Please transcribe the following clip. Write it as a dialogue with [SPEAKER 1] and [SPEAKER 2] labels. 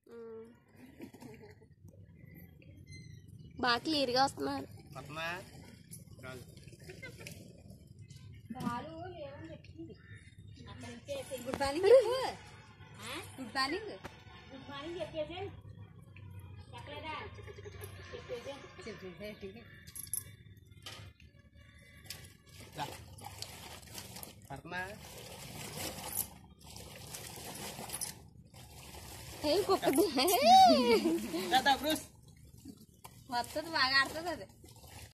[SPEAKER 1] ఉమ్. బాగా క్లియర్గా వస్తున్నారు
[SPEAKER 2] పద్మా కాదు
[SPEAKER 3] గుడ్ మార్నింగ్ చెప్పు గుడ్ మార్నింగ్ గుడ్ మార్నింగ్ చెప్పేసి చెప్పేసి
[SPEAKER 2] రా. పద్మా
[SPEAKER 1] ఏ కుక్క
[SPEAKER 2] రా, దా, బ్రూస్
[SPEAKER 3] వస్తుంది బాగా ఆడుతుంది అది